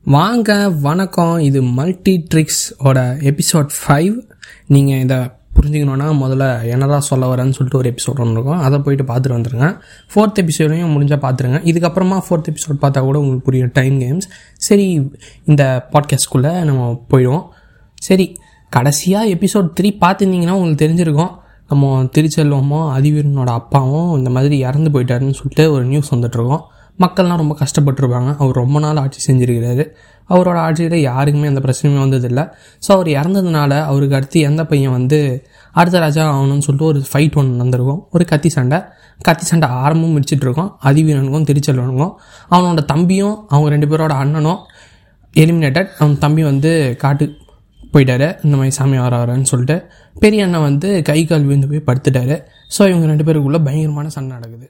வாங்க வணக்கம் இது மல்டி ட்ரிக்ஸோட எபிசோட் ஃபைவ் நீங்கள் இதை புரிஞ்சுக்கணுன்னா முதல்ல என்னதான் சொல்ல வரேன்னு சொல்லிட்டு ஒரு எபிசோட் ஒன்று இருக்கும் அதை போயிட்டு பார்த்துட்டு வந்துருங்க ஃபோர்த் எபிசோடையும் முடிஞ்சால் பார்த்துருங்க இதுக்கப்புறமா ஃபோர்த் எபிசோட் பார்த்தா கூட உங்களுக்கு புரியும் டைம் கேம்ஸ் சரி இந்த பாட்காஸ்ட்குள்ளே நம்ம போயிடுவோம் சரி கடைசியாக எபிசோட் த்ரீ பார்த்துருந்தீங்கன்னா உங்களுக்கு தெரிஞ்சிருக்கும் நம்ம திருச்செல்வமும் அதிவீரனோட அப்பாவும் இந்த மாதிரி இறந்து போயிட்டாருன்னு சொல்லிட்டு ஒரு நியூஸ் வந்துட்டுருக்கோம் மக்கள்லாம் ரொம்ப கஷ்டப்பட்டிருப்பாங்க அவர் ரொம்ப நாள் ஆட்சி செஞ்சுருக்கிறாரு அவரோட ஆட்சியில் யாருக்குமே அந்த பிரச்சனையுமே வந்ததில்லை ஸோ அவர் இறந்ததுனால அவருக்கு அடுத்து எந்த பையன் வந்து அடுத்த ராஜா ஆகணும்னு சொல்லிட்டு ஒரு ஃபைட் ஒன்று நடந்திருக்கும் ஒரு கத்தி சண்டை கத்தி சண்டை ஆரம்பம் முடிச்சிட்டு இருக்கோம் அதிவீரனுக்கும் திருச்செல்வனுக்கும் அவனோட தம்பியும் அவங்க ரெண்டு பேரோட அண்ணனும் எலிமினேட்டட் அவன் தம்பி வந்து காட்டு போயிட்டாரு இந்த மாதிரி சாமி வர வரேன்னு சொல்லிட்டு பெரிய அண்ணன் வந்து கை கால் விழுந்து போய் படுத்துட்டாரு ஸோ இவங்க ரெண்டு பேருக்குள்ள பயங்கரமான சண்டை நடக்குது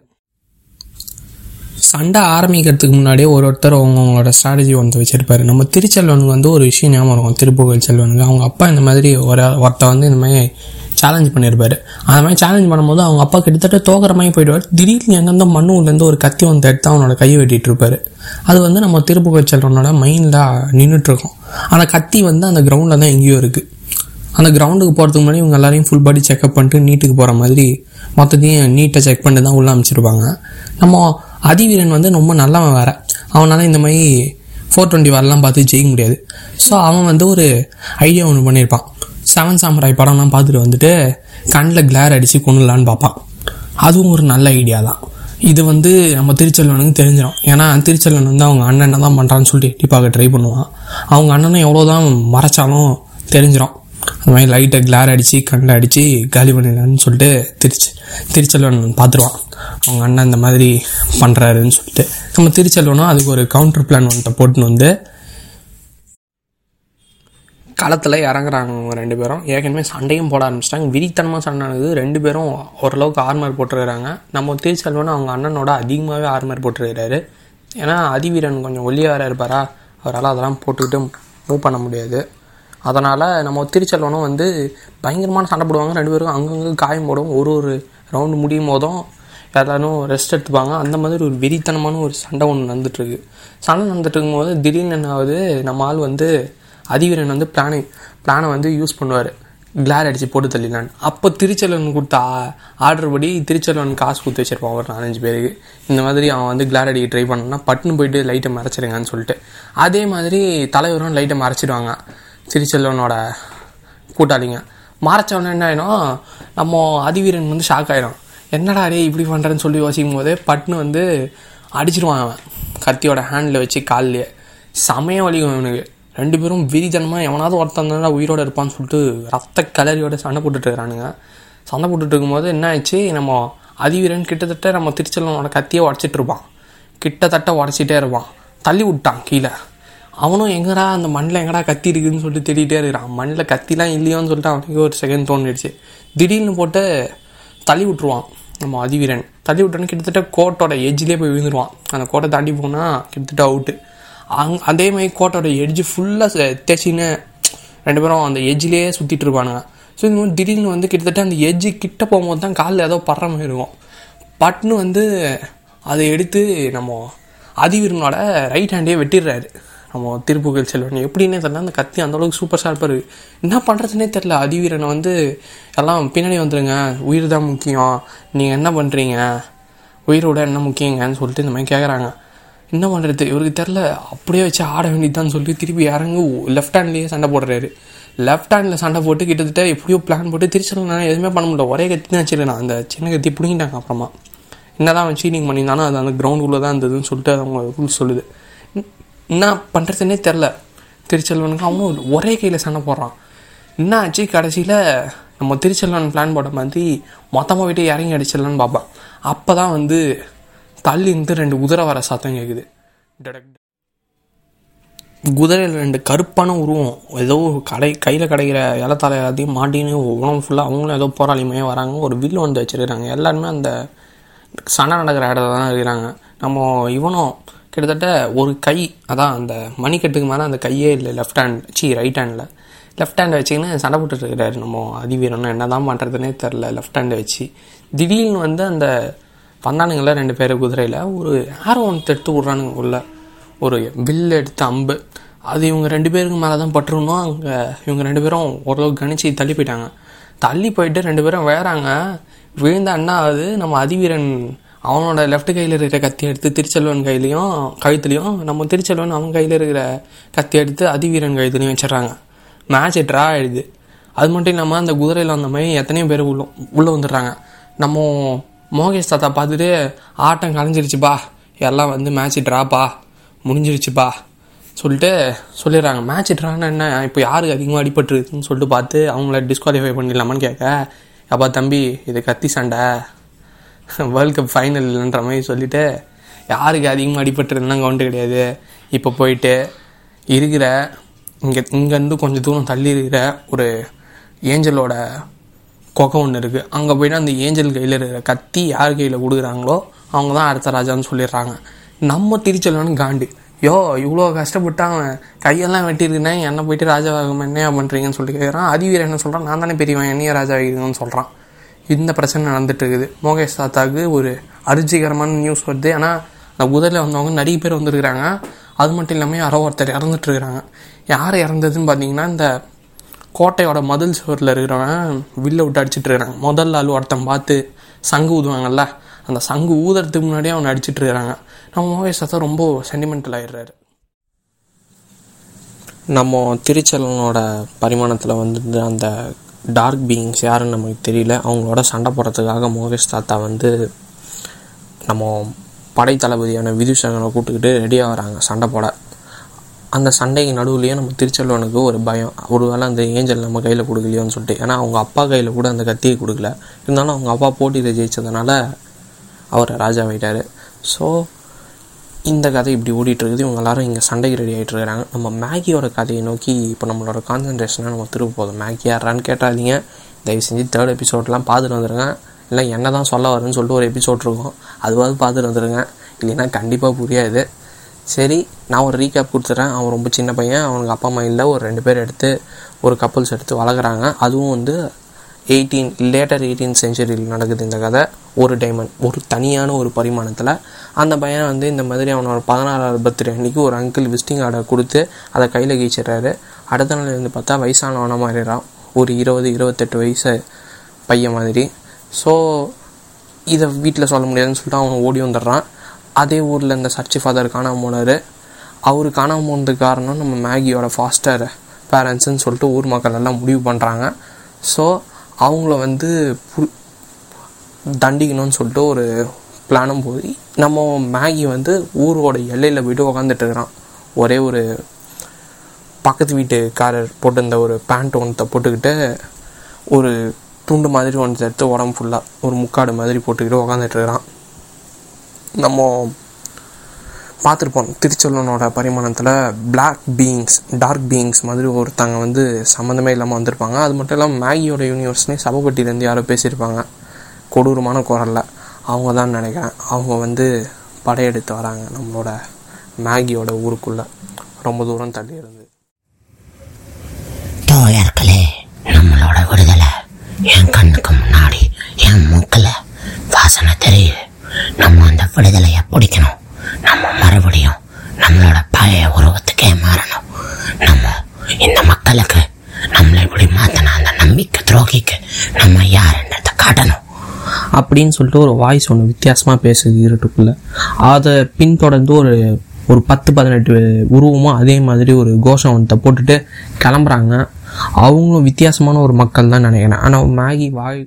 சண்டை ஆரம்பிக்கிறதுக்கு முன்னாடியே ஒரு ஒருத்தர் அவங்கவுங்களோட ஸ்ட்ராட்டஜி ஒன்று வச்சிருப்பாரு நம்ம திருச்செல்வனுக்கு வந்து ஒரு விஷயம் ஞாபகம் இருக்கும் திருப்புகழ் செல்வனுக்கு அவங்க அப்பா இந்த மாதிரி ஒரு ஒருத்த வந்து இந்த மாதிரி சேலஞ்ச் பண்ணியிருப்பாரு அந்த மாதிரி சேலஞ்ச் பண்ணும்போது அவங்க அப்பா கிட்டத்தட்ட தோக்கிற மாதிரி போயிடுவார் திடீர்னு எங்கேருந்தோ மண்ணுலேருந்து ஒரு கத்தி வந்து எடுத்து அவனோட கையை வெட்டிட்டு இருப்பாரு அது வந்து நம்ம திருப்புகழ் செல்வனோட மைண்டில் நின்றுட்டுருக்கோம் அந்த கத்தி வந்து அந்த கிரவுண்டில் தான் எங்கேயோ இருக்குது அந்த கிரவுண்டுக்கு போகிறதுக்கு முன்னாடி இவங்க எல்லாரையும் ஃபுல் பாடி செக்அப் பண்ணிட்டு நீட்டுக்கு போகிற மாதிரி மொத்தத்தையும் நீட்டை செக் பண்ணிட்டு தான் உள்ளே அமைச்சிருப்பாங்க நம்ம அதிவீரன் வந்து ரொம்ப நல்லவன் வேற அவனால் இந்த மாதிரி ஃபோர் டுவெண்ட்டி வரலாம் பார்த்து ஜெயிக்க முடியாது ஸோ அவன் வந்து ஒரு ஐடியா ஒன்று பண்ணியிருப்பான் செவன் சாம்ராய் படம்லாம் பார்த்துட்டு வந்துட்டு கண்ணில் கிளார் அடித்து கொண்டுலான்னு பார்ப்பான் அதுவும் ஒரு நல்ல ஐடியா தான் இது வந்து நம்ம திருச்செல்வனுக்கு தெரிஞ்சிடும் ஏன்னா திருச்செல்வன் வந்து அவங்க அண்ணன் என்ன தான் பண்ணுறான்னு சொல்லிட்டு எட்டி பார்க்க ட்ரை பண்ணுவான் அவங்க அண்ணனும் எவ்வளோ தான் மறைச்சாலும் தெரிஞ்சிடும் அந்த மாதிரி லைட்டை கிளார் அடித்து கண்ணில் அடித்து காலி பண்ணிடலான்னு சொல்லிட்டு திருச்சி திருச்செல்வன் பார்த்துருவான் அவங்க அண்ணன் இந்த மாதிரி பண்ணுறாருன்னு சொல்லிட்டு நம்ம திருச்செல்வனும் அதுக்கு ஒரு கவுண்டர் பிளான் ஒன்றை போட்டுன்னு வந்து களத்தில் இறங்குறாங்க அவங்க ரெண்டு பேரும் ஏற்கனவே சண்டையும் போட ஆரம்பிச்சிட்டாங்க விரித்தனமாக சண்டை நடக்குது ரெண்டு பேரும் ஓரளவுக்கு ஆர்மர் போட்டுருக்கிறாங்க நம்ம திருச்செல்வன் அவங்க அண்ணனோட அதிகமாகவே ஆர்மர் போட்டுருக்கிறாரு ஏன்னா அதிவீரன் கொஞ்சம் ஒல்லியாக இருப்பாரா அவரால் அதெல்லாம் போட்டுக்கிட்டு மூவ் பண்ண முடியாது அதனால் நம்ம திருச்செல்வனும் வந்து பயங்கரமான சண்டை போடுவாங்க ரெண்டு பேரும் அங்கங்கே காயம் போடும் ஒரு ஒரு ரவுண்டு முடியும் போதும் எல்லாரும் ரெஸ்ட் எடுத்துப்பாங்க அந்த மாதிரி ஒரு வெறித்தனமான ஒரு சண்டை ஒன்று நடந்துட்டுருக்கு சண்டை நடந்துட்டு இருக்கும்போது திடீர்னு என்ன ஆகுது நம்ம ஆள் வந்து அதிவீரன் வந்து பிளானை பிளானை வந்து யூஸ் பண்ணுவார் கிளார் அடித்து போட்டு தள்ளிடலான்னு அப்போ திருச்செல்வன் கொடுத்த ஆர்டர் படி திருச்செல்வன் காசு கொடுத்து வச்சிருப்பான் ஒரு நாலஞ்சு பேருக்கு இந்த மாதிரி அவன் வந்து கிளார் அடிக்க ட்ரை பண்ணனா பட்டுன்னு போயிட்டு லைட்டை மறைச்சிடுங்கன்னு சொல்லிட்டு அதே மாதிரி தலைவரும் லைட்டை மறைச்சிடுவாங்க திருச்செல்வனோட கூட்டாளிங்க மறைச்சவொடனே என்ன ஆயிடும் நம்ம அதிவீரன் வந்து ஷாக் ஆயிடும் என்னடா ரே இப்படி பண்ணுறேன்னு சொல்லி யோசிக்கும் போதே பட்டுன்னு வந்து அடிச்சிருவான் அவன் கத்தியோட ஹேண்டில் வச்சு கால்லையே செமைய வலிக்கும் இவனுக்கு ரெண்டு பேரும் விரிதனமாக எவனாவது ஒருத்தன் தான் உயிரோடு இருப்பான்னு சொல்லிட்டு ரத்த கலரியோட சண்டை போட்டுட்டு இருக்கிறானுங்க சண்டை போட்டுட்டு இருக்கும்போது என்ன ஆச்சு நம்ம அதிவீரன் கிட்டத்தட்ட நம்ம திருச்செல்வனோட கத்தியை உடச்சிட்டு இருப்பான் கிட்டத்தட்ட உடச்சிட்டே இருப்பான் தள்ளி விட்டான் கீழே அவனும் எங்கடா அந்த மண்ணில் எங்கடா கத்தி இருக்குதுன்னு சொல்லிட்டு தேடிட்டே இருக்கிறான் மண்ணில் கத்திலாம் இல்லையோன்னு சொல்லிட்டு அவனுக்கு ஒரு செகண்ட் தோணிடுச்சு திடீர்னு போட்டு தள்ளி விட்டுருவான் நம்ம அதிவீரன் தள்ளி விட்டோன்னு கிட்டத்தட்ட கோட்டோட எஜ்ஜிலே போய் விழுந்துருவான் அந்த கோட்டை தாண்டி போனால் கிட்டத்தட்ட அவுட்டு அங் அதே மாதிரி கோட்டோட எட்ஜு ஃபுல்லாக தேய்ச்சின்னு ரெண்டு பேரும் அந்த எஜ்ஜிலேயே சுற்றிட்டு இருப்பானுங்க ஸோ இந்த மாதிரி திடீர்னு வந்து கிட்டத்தட்ட அந்த எஜ்ஜு கிட்ட போகும்போது தான் காலில் ஏதோ படுற மாதிரி இருக்கும் பட்டுன்னு வந்து அதை எடுத்து நம்ம அதிவீரனோட ரைட் ஹேண்டே வெட்டிடுறாரு நம்ம திருப்புகழ் செல்வன் எப்படின்னே தெரியல அந்த கத்தி அந்த அளவுக்கு சூப்பர் ஷார்ப்பாக இருக்குது என்ன பண்ணுறதுனே தெரில அதிவீரனை வந்து எல்லாம் பின்னாடி வந்துடுங்க உயிர் தான் முக்கியம் நீங்கள் என்ன பண்ணுறீங்க உயிரோட என்ன முக்கியங்கன்னு சொல்லிட்டு இந்த மாதிரி கேட்குறாங்க என்ன பண்ணுறது இவருக்கு தெரில அப்படியே வச்சு ஆட வேண்டியதுதான் சொல்லிட்டு திருப்பி இறங்கு லெஃப்ட் ஹேண்ட்லேயே சண்டை போடுறாரு லெஃப்ட் ஹேண்டில் சண்டை போட்டு கிட்டத்தட்ட எப்படியோ பிளான் போட்டு திருச்செல்லாம் எதுவுமே பண்ண முடியல ஒரே கத்தி தான் வச்சிருக்கேன் அந்த சின்ன கத்தி பிடிங்கிட்டாங்க அப்புறமா என்னதான் அவன் சீனிங் பண்ணியிருந்தாலும் அது அந்த கிரவுண்டுக்குள்ளே தான் இருந்ததுன்னு சொல்லிட்டு அவங்க ரூல்ஸ் சொல்லுது என்ன பண்ணுறதுனே தெரில திருச்செல்வனுக்கு அவனும் ஒரே கையில் சண்டை போடுறான் என்ன ஆச்சு கடைசியில் நம்ம திருச்செல்வன் பிளான் போட்ட மாதிரி மொத்தமாக விட்டு இறங்கி அடிச்சிடலான்னு பார்ப்பான் அப்போ தான் வந்து தள்ளி இருந்து ரெண்டு குதிரை வர சத்தம் கேட்குது குதிரையில் ரெண்டு கருப்பான உருவம் ஏதோ கடை கையில் கிடைக்கிற இலத்தலை எல்லாத்தையும் மாட்டின்னு உணவு ஃபுல்லாக அவங்களும் ஏதோ போராளிமையாக வராங்க ஒரு வில்லு வந்து வச்சுருக்காங்க எல்லாருமே அந்த சண்டை நடக்கிற இடத்துல தான் இருக்கிறாங்க நம்ம இவனும் கிட்டத்தட்ட ஒரு கை அதான் அந்த மணிக்கட்டுக்கு மேலே அந்த கையே இல்லை லெஃப்ட் ஹேண்ட் சி ரைட் ஹேண்டில் லெஃப்ட் ஹேண்டை வச்சுக்கின்னு சண்டை போட்டுட்டு இருக்கிறாரு நம்ம அதிவீரனும் என்ன தான் பண்ணுறதுனே தெரில லெஃப்ட் ஹேண்டை வச்சு திடீர்னு வந்து அந்த வந்தானுங்கள ரெண்டு பேர் குதிரையில் ஒரு ஆரோ ஒன்று எடுத்து விட்றானுங்க உள்ள ஒரு வில் எடுத்து அம்பு அது இவங்க ரெண்டு பேருக்கு மேலே தான் பட்டுருணும் அங்கே இவங்க ரெண்டு பேரும் ஓரளவுக்கு கணிச்சு தள்ளி போயிட்டாங்க தள்ளி போயிட்டு ரெண்டு பேரும் வேறாங்க விழுந்த அண்ணா ஆகுது நம்ம அதிவீரன் அவனோட லெஃப்ட் கையில் இருக்கிற கத்தி எடுத்து திருச்செல்வன் கையிலையும் கழுத்துலையும் நம்ம திருச்செல்வன் அவன் கையில் இருக்கிற கத்தி எடுத்து அதிவீரன் கழுத்துலையும் வச்சிடுறாங்க மேட்ச் ட்ரா ஆயிடுது அது மட்டும் இல்லாமல் அந்த குதிரையில் வந்த மாதிரி எத்தனையோ பேர் உள்ள உள்ளே வந்துடுறாங்க நம்ம மோகேஷ் தாத்தா பார்த்துட்டு ஆட்டம் கலைஞ்சிருச்சுப்பா எல்லாம் வந்து மேட்ச் ட்ராப்பா முடிஞ்சிருச்சுப்பா சொல்லிட்டு சொல்லிடுறாங்க மேட்ச் ட்ரானா என்ன இப்போ யாருக்கு அதிகமாக அடிபட்டுருக்குன்னு சொல்லிட்டு பார்த்து அவங்கள டிஸ்குவாலிஃபை பண்ணிடலாமான்னு கேட்க அப்பா தம்பி இது கத்தி சண்டை வேர்ல்ட் கப் ஃபைனல் இல்லைன்ற மாதிரி சொல்லிட்டு யாருக்கு அதிகமாக அடிபட்டுருந்தா கவுண்டு கிடையாது இப்போ போயிட்டு இருக்கிற இங்கே இங்கேருந்து கொஞ்சம் தூரம் தள்ளி இருக்கிற ஒரு ஏஞ்சலோட கொகை ஒன்று இருக்குது அங்கே போயிட்டு அந்த ஏஞ்சல் கையில் இருக்கிற கத்தி யார் கையில் கொடுக்குறாங்களோ அவங்க தான் அடுத்த ராஜான்னு சொல்லிடுறாங்க நம்ம திருச்செல்வன் காண்டு யோ இவ்வளோ கஷ்டப்பட்டு அவன் கையெல்லாம் வெட்டியிருக்குன்னா என்ன போயிட்டு ராஜாவாகம் என்னையா பண்ணுறீங்கன்னு சொல்லிட்டு கேட்குறான் அதிவீரன் என்ன சொல்கிறான் நான் தானே பெரியவன் என்னைய ராஜா ஆகிருக்கணும்னு சொல்கிறான் இந்த பிரச்சனை நடந்துட்டு இருக்குது மோகேஷ் தாத்தாவுக்கு ஒரு அருச்சிகரமான நியூஸ் வருது ஆனால் அந்த குதிரையில் வந்தவங்க நிறைய பேர் வந்திருக்கிறாங்க அது மட்டும் இல்லாமல் யாரோ ஒருத்தர் இறந்துட்டு இருக்கிறாங்க யார் இறந்ததுன்னு பார்த்தீங்கன்னா இந்த கோட்டையோட மதில் சுவரில் இருக்கிறவன் வில்ல விட்டு அடிச்சிட்டு இருக்கிறாங்க முதல் ஆள் ஒருத்தன் பார்த்து சங்கு ஊதுவாங்கல்ல அந்த சங்கு ஊதுறதுக்கு முன்னாடியே அவனை அடிச்சிட்டு இருக்கிறாங்க நம்ம மோகேஷ் தாத்தா ரொம்ப சென்டிமெண்டல் ஆயிடுறாரு நம்ம திருச்செல்வனோட பரிமாணத்தில் வந்து அந்த டார்க் பீயிங்ஸ் யாருன்னு நமக்கு தெரியல அவங்களோட சண்டை போடுறதுக்காக மோகேஷ் தாத்தா வந்து நம்ம படை தளபதியான விதுஷகனை கூப்பிட்டுக்கிட்டு ரெடியாக வராங்க சண்டை போட அந்த சண்டைக்கு நடுவுலையே நம்ம திருச்செல்வனுக்கு ஒரு பயம் ஒருவேளை அந்த ஏஞ்சல் நம்ம கையில் கொடுக்கலையோன்னு சொல்லிட்டு ஏன்னா அவங்க அப்பா கையில் கூட அந்த கத்தியை கொடுக்கல இருந்தாலும் அவங்க அப்பா போட்டியில் ஜெயிச்சதுனால அவர் ராஜாவாயிட்டார் ஸோ இந்த கதை இப்படி ஓடிட்டு இருக்குது இவங்க எல்லாரும் இங்கே சண்டைக்கு ரெடி ஆகிட்டு இருக்கிறாங்க நம்ம மேகியோட கதையை நோக்கி இப்போ நம்மளோட கான்சன்ட்ரேஷனை நம்ம திரும்ப போதும் மேகி யாரான்னு கேட்டாதீங்க தயவு செஞ்சு தேர்ட் எபிசோட்லாம் பார்த்துட்டு வந்துடுங்க இல்லை என்ன தான் சொல்ல வரும்னு சொல்லிட்டு ஒரு எபிசோட் இருக்கும் அதுவாவது பார்த்துட்டு வந்துடுங்க இல்லைன்னா கண்டிப்பாக புரியாது சரி நான் ஒரு ரீகேப் கொடுத்துட்றேன் அவன் ரொம்ப சின்ன பையன் அவனுக்கு அப்பா அம்மா இல்லை ஒரு ரெண்டு பேர் எடுத்து ஒரு கப்புள்ஸ் எடுத்து வளர்க்குறாங்க அதுவும் வந்து எயிட்டீன் லேட்டர் எயிட்டீன் செஞ்சுரியில் நடக்குது இந்த கதை ஒரு டைமண்ட் ஒரு தனியான ஒரு பரிமாணத்தில் அந்த பையனை வந்து இந்த மாதிரி அவனோட பதினாறாவது பர்த்டே அன்றைக்கி ஒரு அங்கிள் விசிட்டிங் ஆர்டர் கொடுத்து அதை கையில் கீச்சிடுறாரு அடுத்த நாள் வந்து பார்த்தா வயசானவன மாறிடுறான் ஒரு இருபது இருபத்தெட்டு வயசு பையன் மாதிரி ஸோ இதை வீட்டில் சொல்ல முடியாதுன்னு சொல்லிட்டு அவன் ஓடி வந்துடுறான் அதே ஊரில் இந்த சர்ச்சு ஃபாதர் காணாமல் போனார் அவர் காணாமல் போனதுக்கு காரணம் நம்ம மேகியோட ஃபாஸ்டர் பேரண்ட்ஸுன்னு சொல்லிட்டு ஊர் மக்கள் எல்லாம் முடிவு பண்ணுறாங்க ஸோ அவங்கள வந்து பு தண்டிக்கணும்னு சொல்லிட்டு ஒரு பிளானும் போய் நம்ம மேகி வந்து ஊரோட எல்லையில் போயிட்டு உக்காந்துட்டு இருக்கிறான் ஒரே ஒரு பக்கத்து வீட்டுக்காரர் போட்டிருந்த ஒரு பேண்ட் ஒன்றத்தை போட்டுக்கிட்டு ஒரு துண்டு மாதிரி ஒன்று எடுத்து உடம்பு ஃபுல்லாக ஒரு முக்காடு மாதிரி போட்டுக்கிட்டு உக்காந்துட்டு இருக்கிறான் நம்ம பார்த்துருப்போம் திருச்செல்வனோட பரிமாணத்தில் பிளாக் பீயிங்ஸ் டார்க் பீயிங்ஸ் மாதிரி ஒருத்தங்க வந்து சம்மந்தமே இல்லாமல் வந்திருப்பாங்க அது மட்டும் இல்லாமல் மேகியோட யூனிவர்ஸ்னே சபப்பட்டியிலேருந்து யாரோ பேசியிருப்பாங்க கொடூரமான குரலில் அவங்க தான் நினைக்கிறேன் அவங்க வந்து படையெடுத்து வராங்க நம்மளோட மேகியோட ஊருக்குள்ளே ரொம்ப தூரம் தள்ளி இருந்து தோழர்களே நம்மளோட விடுதலை என் கண்ணுக்கு முன்னாடி என் மூக்கில் வாசனை தெரியுது நம்ம அந்த விடுதலையை பிடிக்கணும் நம்ம மறுபடியும் நம்மளோட பழைய உருவத்துக்கே மாறணும் நம்ம இந்த மக்களுக்கு நம்மளை இப்படி மாத்தின அந்த நம்பிக்கை துரோகிக்கு நம்ம யாருன்றதை காட்டணும் அப்படின்னு சொல்லிட்டு ஒரு வாய்ஸ் ஒன்று வித்தியாசமாக பேசுது இருட்டுக்குள்ளே அதை பின்தொடர்ந்து ஒரு ஒரு பத்து பதினெட்டு உருவமும் அதே மாதிரி ஒரு கோஷம் ஒன்றத்தை போட்டுட்டு கிளம்புறாங்க அவங்களும் வித்தியாசமான ஒரு மக்கள் தான் நினைக்கிறேன் ஆனால் மேகி வாய்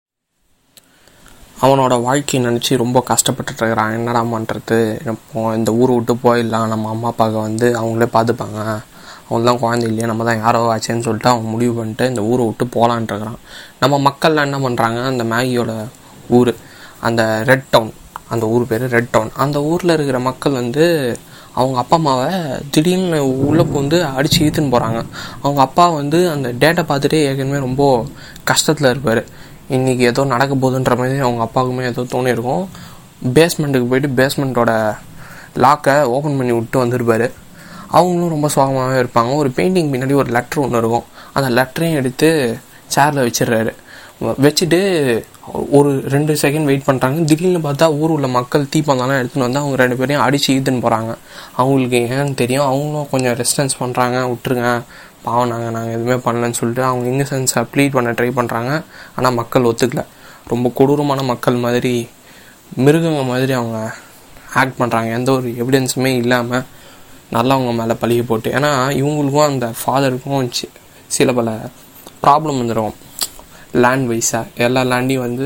அவனோட வாழ்க்கையை நினச்சி ரொம்ப கஷ்டப்பட்டுட்டு இருக்கிறான் என்னடா பண்ணுறது இப்போ இந்த ஊரை விட்டு போயிடலாம் நம்ம அம்மா அப்பாவுக்கு வந்து அவங்களே பார்த்துப்பாங்க அவங்க தான் குழந்தை இல்லையா நம்ம தான் யாரோ ஆச்சேன்னு சொல்லிட்டு அவன் முடிவு பண்ணிட்டு இந்த ஊரை விட்டு போகலான்ட்டு இருக்கிறான் நம்ம மக்கள்லாம் என்ன பண்ணுறாங்க அந்த மேகியோட ஊர் அந்த ரெட் டவுன் அந்த ஊர் பேர் ரெட் டவுன் அந்த ஊரில் இருக்கிற மக்கள் வந்து அவங்க அப்பா அம்மாவை திடீர்னு உள்ளே வந்து அடித்து இழுத்துன்னு போகிறாங்க அவங்க அப்பா வந்து அந்த டேட்டை பார்த்துட்டே ஏற்கனவே ரொம்ப கஷ்டத்தில் இருப்பார் இன்றைக்கி ஏதோ நடக்க போகுதுன்ற மாதிரி அவங்க அப்பாவுக்குமே ஏதோ தோணியிருக்கும் பேஸ்மெண்ட்டுக்கு போயிட்டு பேஸ்மெண்ட்டோட லாக்கை ஓப்பன் பண்ணி விட்டு வந்திருப்பாரு அவங்களும் ரொம்ப சோகமாகவே இருப்பாங்க ஒரு பெயிண்டிங் பின்னாடி ஒரு லெட்ரு ஒன்று இருக்கும் அந்த லெட்டரையும் எடுத்து சேரில் வச்சிடுறாரு வச்சுட்டு ஒரு ரெண்டு செகண்ட் வெயிட் பண்ணுறாங்க திடீர்னு பார்த்தா ஊர் உள்ள மக்கள் தீப்பந்தம்லாம் எடுத்துன்னு வந்து அவங்க ரெண்டு பேரையும் அடிச்சு ஈத்துன்னு போகிறாங்க அவங்களுக்கு ஏன்னு தெரியும் அவங்களும் கொஞ்சம் ரெஸ்டன்ஸ் பண்ணுறாங்க விட்டுருங்க பாவம் நாங்கள் நாங்கள் எதுவுமே பண்ணலன்னு சொல்லிட்டு அவங்க இன்னசென்ஸை ப்ளீட் பண்ண ட்ரை பண்ணுறாங்க ஆனால் மக்கள் ஒத்துக்கல ரொம்ப கொடூரமான மக்கள் மாதிரி மிருகங்க மாதிரி அவங்க ஆக்ட் பண்ணுறாங்க எந்த ஒரு எவிடன்ஸுமே இல்லாமல் நல்லா அவங்க மேலே பழிய போட்டு ஏன்னா இவங்களுக்கும் அந்த ஃபாதருக்கும் சி- சில பல ப்ராப்ளம் வந்துடும் லேண்ட் வைஸாக எல்லா லேண்டையும் வந்து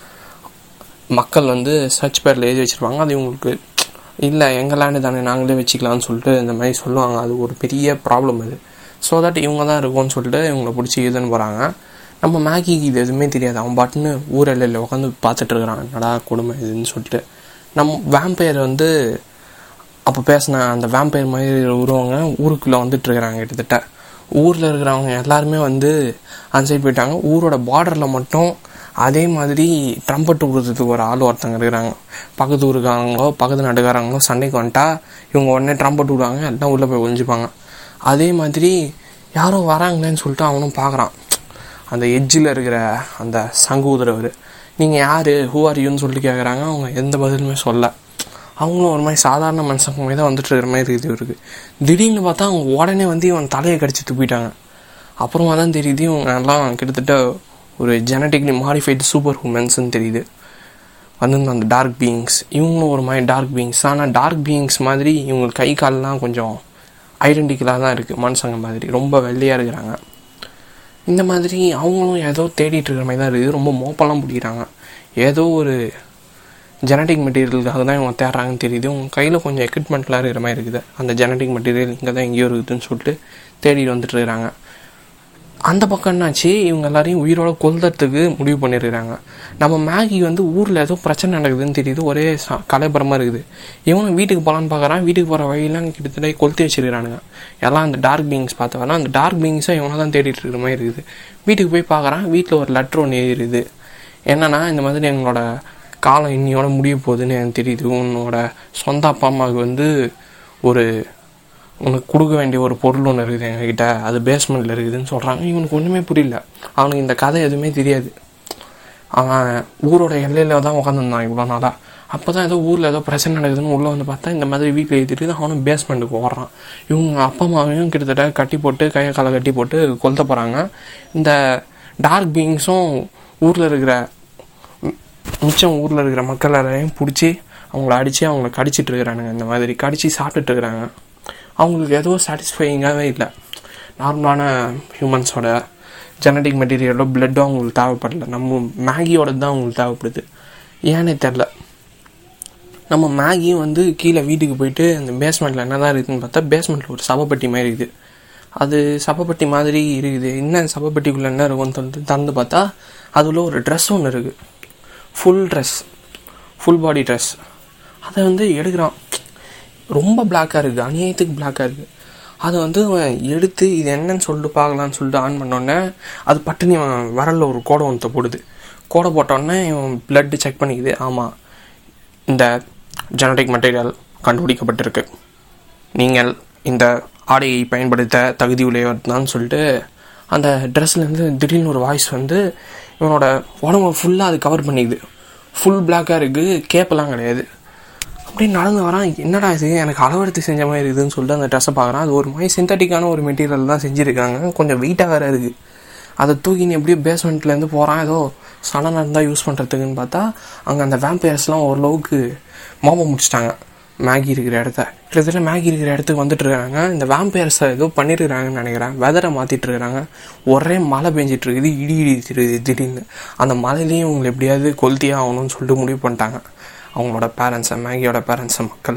மக்கள் வந்து சர்ச் பேரில் எழுதி வச்சுருப்பாங்க அது இவங்களுக்கு இல்லை எங்கள் லேண்டு தானே நாங்களே வச்சுக்கலாம்னு சொல்லிட்டு இந்த மாதிரி சொல்லுவாங்க அது ஒரு பெரிய ப்ராப்ளம் அது ஸோ தட் இவங்க தான் இருக்கும்னு சொல்லிட்டு இவங்களை பிடிச்சி இதுன்னு போகிறாங்க நம்ம மேகிக்கு இது எதுவுமே தெரியாது அவன் பாட்டுன்னு ஊர் எல்லையில் உட்காந்து பார்த்துட்டு இருக்கிறான் என்னடா கொடுமை இதுன்னு சொல்லிட்டு நம்ம வேம்பயர் வந்து அப்போ பேசின அந்த வேம்பயர் மாதிரி உருவங்க ஊருக்குள்ளே வந்துட்டு இருக்கிறாங்க கிட்டத்தட்ட ஊரில் இருக்கிறவங்க எல்லாருமே வந்து அந்த சைடு போயிட்டாங்க ஊரோட பார்டரில் மட்டும் அதே மாதிரி ட்ரம்பட் விடுறதுக்கு ஒரு ஆள் ஒருத்தங்க இருக்கிறாங்க பக்கத்து ஊருக்காரங்களோ பக்கத்து நாட்டுக்காரங்களோ சண்டைக்கு வந்துட்டா இவங்க உடனே ட்ரம்பட் விடுவாங்க எல்லாம் உள்ளே போய் ஒழிஞ்சுப்பாங்க அதே மாதிரி யாரோ வராங்களேன்னு சொல்லிட்டு அவனும் பார்க்குறான் அந்த எட்ஜில் இருக்கிற அந்த சங்கு ஊதுறவர் நீங்கள் யார் ஹூ ஆர் யூன்னு சொல்லிட்டு கேட்குறாங்க அவங்க எந்த பதிலுமே சொல்ல அவங்களும் ஒரு மாதிரி சாதாரண மனுஷங்க மாதிரி தான் வந்துட்டு இருக்கிற மாதிரி இருக்குது இவருக்கு திடீர்னு பார்த்தா அவங்க உடனே வந்து இவன் தலையை கடிச்சு துப்பிட்டாங்க அப்புறமா தான் தெரியுது இவங்க எல்லாம் கிட்டத்தட்ட ஒரு ஜெனட்டிக்லி மாடிஃபைடு சூப்பர் ஹூமன்ஸ்னு தெரியுது வந்து அந்த டார்க் பீயிங்ஸ் இவங்களும் ஒரு மாதிரி டார்க் பீயிங்ஸ் ஆனால் டார்க் பீயிங்ஸ் மாதிரி இவங்க கை கால்லாம் கொஞ்சம் ஐடென்டிக்கலாக தான் இருக்குது மனுஷங்க மாதிரி ரொம்ப வெள்ளையாக இருக்கிறாங்க இந்த மாதிரி அவங்களும் ஏதோ தேடிட்டு இருக்கிற மாதிரி தான் இருக்குது ரொம்ப மோப்பெல்லாம் பிடிக்கிறாங்க ஏதோ ஒரு ஜெனட்டிக் மெட்டீரியலுக்காக தான் இவங்க தேடுறாங்கன்னு தெரியுது உங்கள் கையில் கொஞ்சம் எக்யூப்மெண்ட்லாம் இருக்கிற மாதிரி இருக்குது அந்த ஜெனட்டிக் மெட்டீரியல் இங்கே தான் எங்கேயோ இருக்குதுன்னு சொல்லிட்டு தேடிட்டு வந்துட்டு இருக்கிறாங்க அந்த பக்கம் என்னாச்சு இவங்க எல்லாரையும் உயிரோட கொல்றதுக்கு முடிவு பண்ணிருக்கிறாங்க நம்ம மேகி வந்து ஊரில் ஏதோ பிரச்சனை நடக்குதுன்னு தெரியுது ஒரே ச- கலைபரமாக இருக்குது இவனும் வீட்டுக்கு போகலான்னு பார்க்குறான் வீட்டுக்கு போகிற வழியெல்லாம் கிட்டத்தட்ட கொளுத்தி வச்சிருக்கிறானுங்க எல்லாம் அந்த டார்க் பீயிங்ஸ் பார்த்து வரலாம் அந்த டார்க் பீயிங்ஸை இவனை தான் தேடிட்டு இருக்கிற மாதிரி இருக்குது வீட்டுக்கு போய் பார்க்குறான் வீட்டில் ஒரு லெட்டர் ஒன்று எழுதிருது என்னன்னா இந்த மாதிரி எங்களோட காலம் இன்னியோட முடிய போகுதுன்னு எனக்கு தெரியுது உன்னோட சொந்த அப்பா அம்மாவுக்கு வந்து ஒரு உனக்கு கொடுக்க வேண்டிய ஒரு பொருள் ஒன்று இருக்குது எங்ககிட்ட அது பேஸ்மெண்ட்டில் இருக்குதுன்னு சொல்கிறாங்க இவனுக்கு ஒன்றுமே புரியல அவனுக்கு இந்த கதை எதுவுமே தெரியாது அவன் ஊரோட எல்லையில் தான் உட்காந்துருந்தான் இவ்வளோ நாளாக அப்போ தான் ஏதோ ஊரில் ஏதோ பிரச்சனை நடக்குதுன்னு உள்ளே வந்து பார்த்தா இந்த மாதிரி வீட்டில் எழுதிட்டு அவனும் பேஸ்மெண்ட்டுக்கு ஓடுறான் இவங்க அப்பா அம்மாவையும் கிட்டத்தட்ட கட்டி போட்டு கையை காலை கட்டி போட்டு கொல்ல போகிறாங்க இந்த டார்க் பீயிங்ஸும் ஊரில் இருக்கிற மி- மிச்சம் ஊரில் இருக்கிற மக்கள் எல்லாரையும் பிடிச்சி அவங்கள அடித்து அவங்கள கடிச்சிட்டு இருக்கிறானுங்க இந்த மாதிரி கடிச்சு சாப்பிட்டுட்டு இருக்கிறாங்க அவங்களுக்கு ஏதோ சாட்டிஸ்ஃபையிங்காகவே இல்லை நார்மலான ஹியூமன்ஸோட ஜெனடிக் மெட்டீரியலோ பிளட்டோ அவங்களுக்கு தேவைப்படல நம்ம மேகியோட தான் அவங்களுக்கு தேவைப்படுது ஏன்னே தெரில நம்ம மேகியும் வந்து கீழே வீட்டுக்கு போயிட்டு அந்த பேஸ்மெண்ட்டில் என்ன தான் இருக்குதுன்னு பார்த்தா பேஸ்மெண்ட்டில் ஒரு சபப்பட்டி மாதிரி இருக்குது அது சபப்பட்டி மாதிரி இருக்குது என்ன சபப்பட்டிக்குள்ளே என்ன இருக்கும்னு சொல்லிட்டு திறந்து பார்த்தா அதில் ஒரு ட்ரெஸ் ஒன்று இருக்குது full dress full body dress அதை வந்து எடுக்கிறான் ரொம்ப பிளாக்காக இருக்குது அநியாயத்துக்கு பிளாக்காக இருக்குது அதை வந்து அவன் எடுத்து இது என்னன்னு சொல்லிட்டு பார்க்கலான்னு சொல்லிட்டு ஆன் பண்ணோடனே அது பட்டுன்னு இவன் விரலில் ஒரு கோடை ஒன்றத்தை போடுது கோடை போட்டோடனே இவன் பிளட்டு செக் பண்ணிக்குது ஆமாம் இந்த ஜெனடிக் மெட்டீரியல் கண்டுபிடிக்கப்பட்டிருக்கு நீங்கள் இந்த ஆடையை பயன்படுத்த தகுதி உடையவர் சொல்லிட்டு அந்த ட்ரெஸ்லேருந்து திடீர்னு ஒரு வாய்ஸ் வந்து இவனோட உடம்பு ஃபுல்லாக அது கவர் பண்ணிக்குது ஃபுல் பிளாக்காக இருக்குது கேப்பெல்லாம் கிடையாது அப்படியே நடந்து வரான் என்னடா இது எனக்கு அளவெடுத்து செஞ்ச மாதிரி இருக்குதுன்னு சொல்லிட்டு அந்த ட்ரெஸ்ஸை பார்க்குறான் அது ஒரு மாதிரி சிந்தட்டிக்கான ஒரு மெட்டீரியல் தான் செஞ்சுருக்காங்க கொஞ்சம் வெயிட்டாக வேறு இருக்குது அதை தூக்கின்னு எப்படியோ பேஸ்மெண்ட்லேருந்து போகிறான் ஏதோ சடனாக இருந்தால் யூஸ் பண்ணுறதுக்குன்னு பார்த்தா அங்கே அந்த வேம்பயர்ஸ்லாம் ஓரளவுக்கு மோபம் முடிச்சிட்டாங்க மேகி இருக்கிற இடத்த கிட்டத்தட்ட மேகி இருக்கிற இடத்துக்கு வந்துட்டு இருக்காங்க இந்த வேம்பயர்ஸை ஏதோ பண்ணிருக்கிறாங்கன்னு நினைக்கிறேன் வெதரை மாற்றிட்டு இருக்கிறாங்க ஒரே மழை பெஞ்சிட்டு இருக்குது இடி இடிச்சிட்டு திடீர்னு அந்த மழையிலையும் இவங்களை எப்படியாவது கொளுத்தியே ஆகணும்னு சொல்லிட்டு முடிவு பண்ணிட்டாங்க அவங்களோட பேரண்ட்ஸை மேகியோட பேரண்ட்ஸை மக்கள்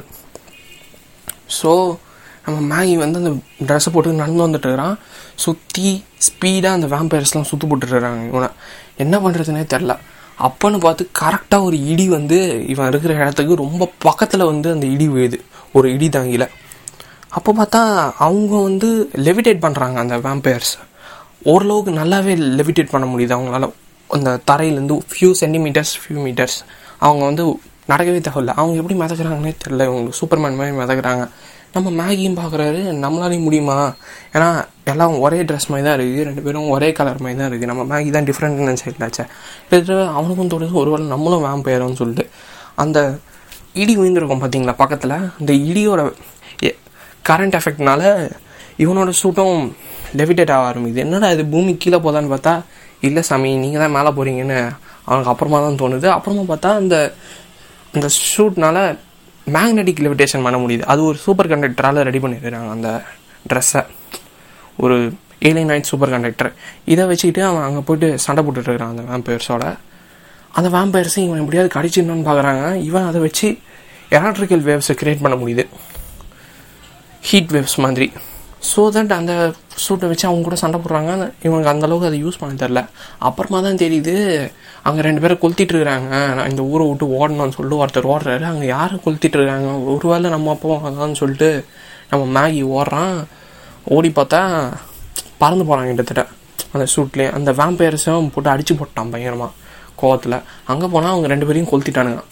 ஸோ நம்ம மேகி வந்து அந்த ட்ரெஸ்ஸை போட்டு நடந்து வந்துட்டு இருக்கிறான் சுற்றி ஸ்பீடாக அந்த வேம்பயர்ஸ்லாம் சுற்று போட்டுருக்காங்க இவனை என்ன பண்ணுறதுனே தெரில அப்போன்னு பார்த்து கரெக்டாக ஒரு இடி வந்து இவன் இருக்கிற இடத்துக்கு ரொம்ப பக்கத்தில் வந்து அந்த இடி விழுது ஒரு இடி தாங்கில அப்போ பார்த்தா அவங்க வந்து லெவிடேட் பண்ணுறாங்க அந்த வேம்பயர்ஸ் ஓரளவுக்கு நல்லாவே லெவிடேட் பண்ண முடியுது அவங்களால அந்த தரையிலேருந்து ஃபியூ சென்டிமீட்டர்ஸ் ஃபியூ மீட்டர்ஸ் அவங்க வந்து நடக்கவே தேவையில்ல அவங்க எப்படி மிதக்குறாங்கன்னே தெரில இவங்க சூப்பர்மேன் மாதிரி மிதக்குறாங்க நம்ம மேகியும் பார்க்குறாரு நம்மளாலையும் முடியுமா ஏன்னா எல்லாம் ஒரே ட்ரெஸ் மாதிரி தான் இருக்குது ரெண்டு பேரும் ஒரே கலர் மாதிரி தான் இருக்குது நம்ம மேகி தான் டிஃப்ரெண்ட் நினச்சிக்கலாச்சே கிட்டத்தட்ட அவனுக்கும் தோணுது ஒருவேளை நம்மளும் வேம்பயரோன்னு சொல்லிட்டு அந்த இடி விழுந்திருக்கும் பார்த்தீங்களா பக்கத்தில் அந்த இடியோட கரண்ட் எஃபெக்ட்னால இவனோட சூட்டும் லெவிடேட் ஆக ஆரம்பிக்குது என்னடா இது பூமி கீழே போதான்னு பார்த்தா இல்லை சாமி நீங்கள் தான் மேலே போகிறீங்கன்னு அவனுக்கு அப்புறமா தான் தோணுது அப்புறமா பார்த்தா அந்த அந்த ஷூட்னால மேக்னெட்டிக் லெவிடேஷன் பண்ண முடியுது அது ஒரு சூப்பர் கண்டக்டரால் ரெடி பண்ணிடுறாங்க அந்த ட்ரெஸ்ஸை ஒரு ஏலியன் நைட் சூப்பர் கண்டக்டர் இதை வச்சுக்கிட்டு அவன் அங்கே போயிட்டு சண்டை போட்டுட்டு இருக்கிறான் அந்த வேம்பயர்ஸோட அந்த வேம்பயர்ஸை இவன் எப்படியாவது கடிச்சிடணும்னு பார்க்குறாங்க இவன் அதை வச்சு எலக்ட்ரிக்கல் வேவ்ஸை கிரியேட் பண்ண முடியுது ஹீட் வேவ்ஸ் மாதிரி ஸோ தட் அந்த சூட்டை வச்சு அவங்க கூட சண்டை போடுறாங்க இவனுக்கு அந்த அளவுக்கு அதை யூஸ் பண்ண தெரில அப்புறமா தான் தெரியுது அங்கே ரெண்டு பேரை கொளுத்திட்டு இருக்கிறாங்க நான் இந்த ஊரை விட்டு ஓடணும்னு சொல்லிட்டு ஒருத்தர் ஓடுறாரு அங்கே யாரை கொளுத்திட்டு இருக்காங்க ஒருவேளை நம்ம அப்பா அதான்னு சொல்லிட்டு நம்ம மேகி ஓடுறான் ஓடி பார்த்தா பறந்து போகிறான் கிட்டத்தட்ட அந்த ஷூட்லேயே அந்த வேம்பயர்ஸும் போட்டு அடிச்சு போட்டான் பயங்கரமாக கோவத்தில் அங்கே போனால் அவங்க ரெண்டு பேரையும் கொளுத்திட்டானுங்க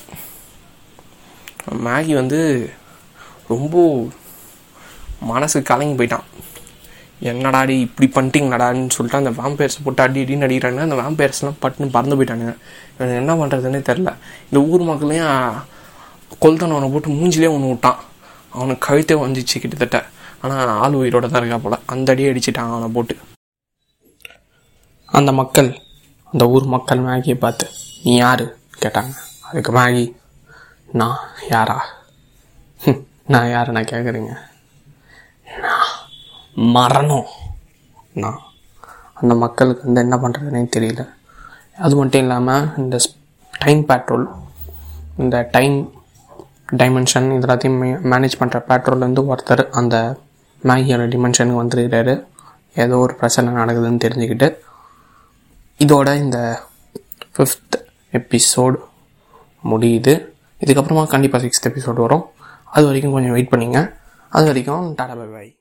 மேகி வந்து ரொம்ப மனசு கலங்கி போயிட்டான் என்னடாடி இப்படி பண்ணிட்டீங்களாடான்னு சொல்லிட்டு அந்த வேம்பயர்ஸ் போட்டு அடி அடின்னு அடிக்கிறாங்க அந்த வேம்பயர்ஸ்லாம் பட்டுன்னு பறந்து போயிட்டானுங்க இவன் என்ன பண்ணுறதுன்னே தெரில இந்த ஊர் மக்களையும் கொல்தனவனை போட்டு மூஞ்சிலே ஒன்று விட்டான் அவனுக்கு கழுத்தே வந்துச்சு கிட்டத்தட்ட ஆனால் ஆள் உயிரோட தான் இருக்கா போல அந்த அடியே அடிச்சிட்டான் அவனை போட்டு அந்த மக்கள் அந்த ஊர் மக்கள் மேகியை பார்த்து நீ யாரு கேட்டாங்க அதுக்கு மேகி நான் யாரா ஹம், நான் யாரு நான் கேட்குறீங்க நான் மரணம் நான் அந்த மக்களுக்கு வந்து என்ன பண்ணுறதுனே தெரியல அது மட்டும் இல்லாமல் இந்த டைம் பேட்ரோல் இந்த டைம் டைமென்ஷன் இது எல்லாத்தையும் மேனேஜ் பண்ணுற பேட்ரோல் வந்து ஒருத்தர் அந்த மேகியோட டிமென்ஷனுக்கு வந்துருக்கிறாரு ஏதோ ஒரு பிரச்சனை நடக்குதுன்னு தெரிஞ்சுக்கிட்டு இதோட இந்த ஃபிஃப்த் எபிசோடு முடியுது இதுக்கப்புறமா கண்டிப்பாக சிக்ஸ்த் எபிசோடு வரும் அது வரைக்கும் கொஞ்சம் வெயிட் பண்ணிங்க அது வரைக்கும் டாடா பை பாய்